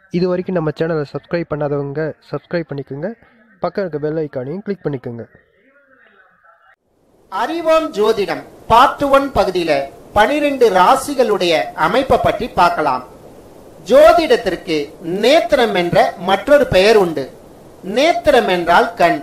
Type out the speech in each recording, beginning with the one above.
இது வரைக்கும் நம்ம சேனலை சப்ஸ்கிரைப் பண்ணாதவங்க சப்ஸ்கிரைப் பண்ணிக்கோங்க பக்கம் இருக்க பெல் ஐக்கானையும் கிளிக் பண்ணிக்கோங்க அறிவோம் ஜோதிடம் பார்ட் ஒன் பகுதியில பனிரெண்டு ராசிகளுடைய அமைப்பை பற்றி பார்க்கலாம் ஜோதிடத்திற்கு நேத்திரம் என்ற மற்றொரு பெயர் உண்டு நேத்திரம் என்றால் கண்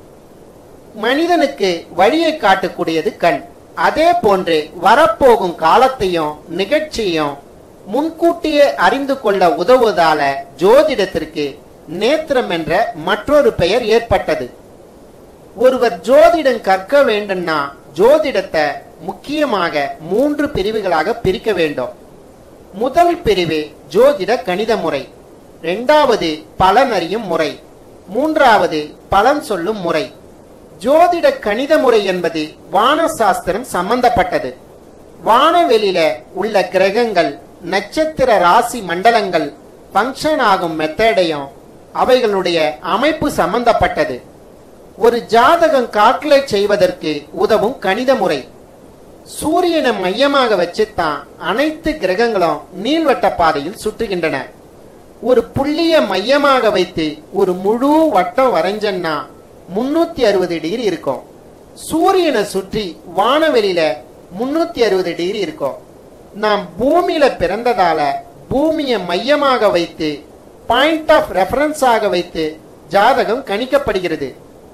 மனிதனுக்கு வழியை காட்டக்கூடியது கண் அதே போன்று வரப்போகும் காலத்தையும் நிகழ்ச்சியும் முன்கூட்டியே அறிந்து கொள்ள உதவுவதால ஜோதிடத்திற்கு நேத்திரம் என்ற மற்றொரு பெயர் ஏற்பட்டது ஒருவர் ஜோதிடம் கற்க வேண்டும்னா ஜோதிடத்தை முக்கியமாக மூன்று பிரிவுகளாக பிரிக்க வேண்டும் முதல் பிரிவு ஜோதிட கணித முறை இரண்டாவது பலன் அறியும் முறை மூன்றாவது பலன் சொல்லும் முறை ஜோதிட கணித முறை என்பது வான சாஸ்திரம் சம்பந்தப்பட்டது வானவெளியில உள்ள கிரகங்கள் நட்சத்திர ராசி மண்டலங்கள் ஃபங்க்ஷன் ஆகும் மெத்தடையும் அவைகளுடைய அமைப்பு சம்பந்தப்பட்டது ஒரு ஜாதகம் கால்குலேட் செய்வதற்கு உதவும் கணித முறை சூரியனை மையமாக வச்சுத்தான் அனைத்து கிரகங்களும் நீள்வட்ட பாதையில் சுற்றுகின்றன ஒரு புள்ளிய மையமாக வைத்து ஒரு முழு வட்டம் வரைஞ்சன்னா முன்னூத்தி அறுபது டிகிரி இருக்கும் சூரியனை சுற்றி வானவெளியில முன்னூத்தி அறுபது டிகிரி இருக்கும் நாம் பூமியில பிறந்ததால பூமியை மையமாக வைத்து பாயிண்ட் ஆஃப் ரெஃபரன்ஸாக வைத்து ஜாதகம் கணிக்கப்படுகிறது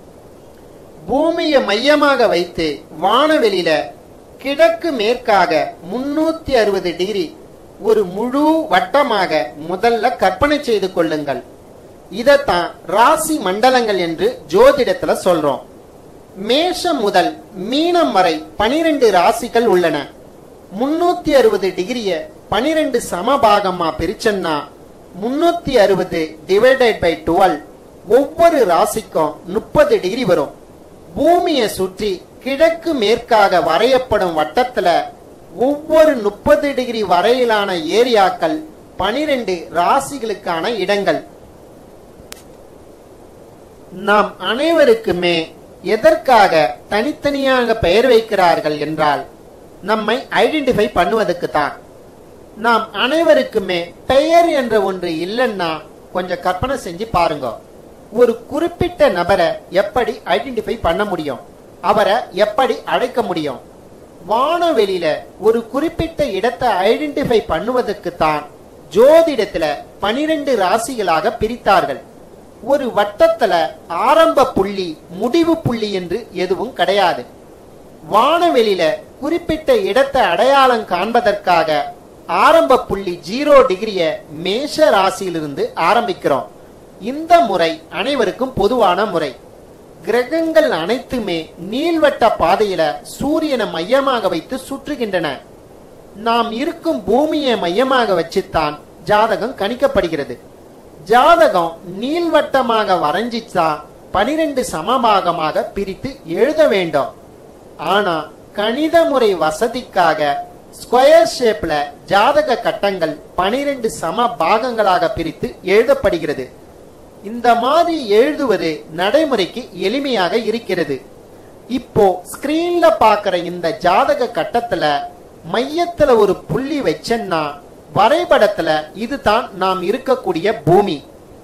பூமியை மையமாக வைத்து வானவெளியில கிழக்கு மேற்காக முன்னூத்தி அறுபது டிகிரி ஒரு முழு வட்டமாக முதல்ல கற்பனை செய்து கொள்ளுங்கள் இதத்தான் ராசி மண்டலங்கள் என்று ஜோதிடத்துல சொல்றோம் மேஷம் முதல் மீனம் வரை பனிரெண்டு ராசிகள் உள்ளன முன்னூத்தி அறுபது டிகிரிய பனிரெண்டு சமபாகமா பிரிச்சன்னா முன்னூத்தி அறுபது டிவைடட் பை டுவெல் ஒவ்வொரு ராசிக்கும் முப்பது டிகிரி வரும் பூமியை சுற்றி கிழக்கு மேற்காக வரையப்படும் வட்டத்துல ஒவ்வொரு முப்பது டிகிரி வரையிலான ஏரியாக்கள் பனிரெண்டு ராசிகளுக்கான இடங்கள் நாம் அனைவருக்குமே எதற்காக தனித்தனியாக பெயர் வைக்கிறார்கள் என்றால் நம்மை ஐடென்டிஃபை பண்ணுவதற்கு தான் நாம் அனைவருக்குமே பெயர் என்ற ஒன்று இல்லைன்னா கொஞ்சம் கற்பனை செஞ்சு பாருங்க ஒரு குறிப்பிட்ட நபரை எப்படி ஐடென்டிஃபை பண்ண முடியும் அவரை எப்படி அழைக்க முடியும் வானவெளியில ஒரு குறிப்பிட்ட இடத்தை ஐடென்டிஃபை பண்ணுவதற்கு தான் ஜோதிடத்துல பனிரெண்டு ராசிகளாக பிரித்தார்கள் ஒரு வட்டத்துல ஆரம்ப புள்ளி முடிவு புள்ளி என்று எதுவும் கிடையாது வானவெளியில குறிப்பிட்ட இடத்தை அடையாளம் காண்பதற்காக ஆரம்ப புள்ளி ஜீரோ டிகிரிய மேஷ ராசியிலிருந்து ஆரம்பிக்கிறோம் இந்த முறை அனைவருக்கும் பொதுவான முறை கிரகங்கள் அனைத்துமே நீள்வட்ட பாதையில சூரியனை மையமாக வைத்து சுற்றுகின்றன நாம் இருக்கும் பூமியை மையமாக வச்சுத்தான் ஜாதகம் கணிக்கப்படுகிறது ஜாதகம் நீள்வட்டமாக வரைஞ்சித்தான் பனிரெண்டு சமபாகமாக பிரித்து எழுத வேண்டும் ஆனா கணித முறை வசதிக்காக ஸ்கொயர் ஷேப்ல ஜாதக கட்டங்கள் பனிரெண்டு சம பாகங்களாக பிரித்து எழுதப்படுகிறது இந்த மாதிரி எழுதுவது நடைமுறைக்கு எளிமையாக இருக்கிறது இப்போ ஸ்கிரீன்ல பாக்குற இந்த ஜாதக கட்டத்துல மையத்துல ஒரு புள்ளி வச்சேன்னா வரைபடத்துல இதுதான் நாம் இருக்கக்கூடிய பூமி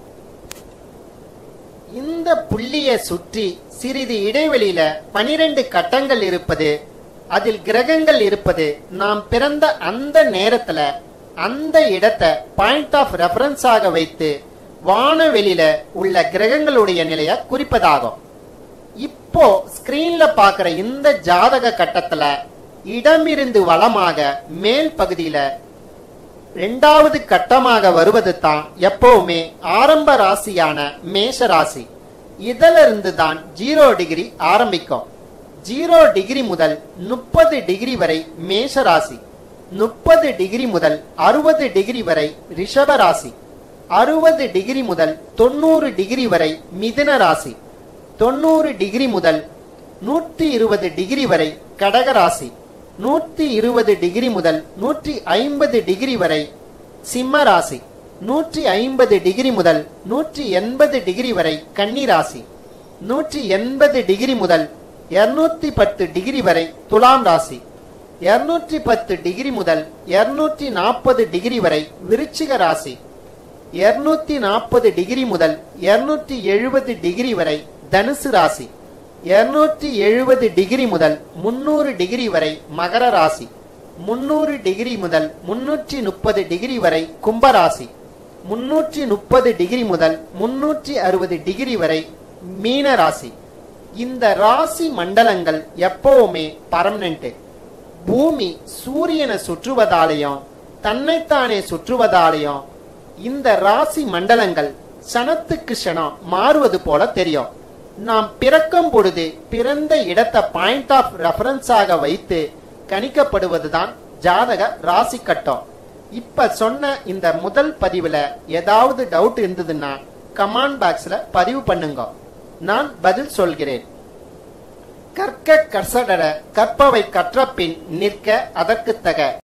இந்த புள்ளியை சுற்றி சிறிது இடைவெளியில பனிரெண்டு கட்டங்கள் இருப்பது அதில் கிரகங்கள் இருப்பது நாம் பிறந்த அந்த நேரத்துல அந்த இடத்தை பாயிண்ட் ஆஃப் ரெஃபரன்ஸாக வைத்து வானவெளியில உள்ள கிரகங்களுடைய நிலையை குறிப்பதாகும் இப்போ ஸ்கிரீன்ல பாக்குற இந்த ஜாதக கட்டத்துல இடமிருந்து வளமாக மேல் பகுதியில இரண்டாவது கட்டமாக வருவது தான் எப்பவுமே ஆரம்ப ராசியான மேஷ ராசி இதிலிருந்து தான் ஜீரோ டிகிரி ஆரம்பிக்கும் ஜீரோ டிகிரி முதல் முப்பது டிகிரி வரை மேஷ ராசி முப்பது டிகிரி முதல் அறுபது டிகிரி வரை ரிஷப ராசி அறுபது டிகிரி முதல் தொண்ணூறு டிகிரி வரை மிதுன ராசி தொண்ணூறு டிகிரி முதல் நூற்றி இருபது டிகிரி வரை கடக ராசி நூற்றி இருபது டிகிரி முதல் நூற்றி ஐம்பது டிகிரி வரை சிம்ம ராசி நூற்றி ஐம்பது டிகிரி முதல் நூற்றி எண்பது டிகிரி வரை கன்னி ராசி நூற்றி எண்பது டிகிரி முதல் இருநூத்தி பத்து டிகிரி வரை துலாம் ராசி இருநூற்றி பத்து டிகிரி முதல் இருநூற்றி நாற்பது டிகிரி வரை விருச்சிக ராசி இருநூத்தி நாற்பது டிகிரி முதல் இருநூத்தி எழுபது டிகிரி வரை தனுசு ராசி இருநூற்றி எழுபது டிகிரி முதல் முன்னூறு டிகிரி வரை மகர ராசி முன்னூறு டிகிரி முதல் முன்னூற்றி முப்பது டிகிரி வரை கும்பராசி முன்னூற்றி முப்பது டிகிரி முதல் முன்னூற்றி அறுபது டிகிரி வரை மீன ராசி இந்த ராசி மண்டலங்கள் எப்பவுமே பர்மனெண்ட் பூமி சூரியனை சுற்றுவதாலையும் தன்னைத்தானே சுற்றுவதாலையும் இந்த ராசி மண்டலங்கள் சனத்துக்கு சனம் மாறுவது போல தெரியும் நாம் பிறக்கும் பொழுது பிறந்த இடத்தை பாயிண்ட் ஆஃப் ரெஃபரன்ஸாக வைத்து கணிக்கப்படுவதுதான் ஜாதக ராசி கட்டம் இப்ப சொன்ன இந்த முதல் பதிவுல ஏதாவது டவுட் இருந்ததுன்னா கமெண்ட் பாக்ஸ்ல பதிவு பண்ணுங்க நான் பதில் சொல்கிறேன் கற்க கசடர கற்பவை கற்ற பின் நிற்க அதற்கு தக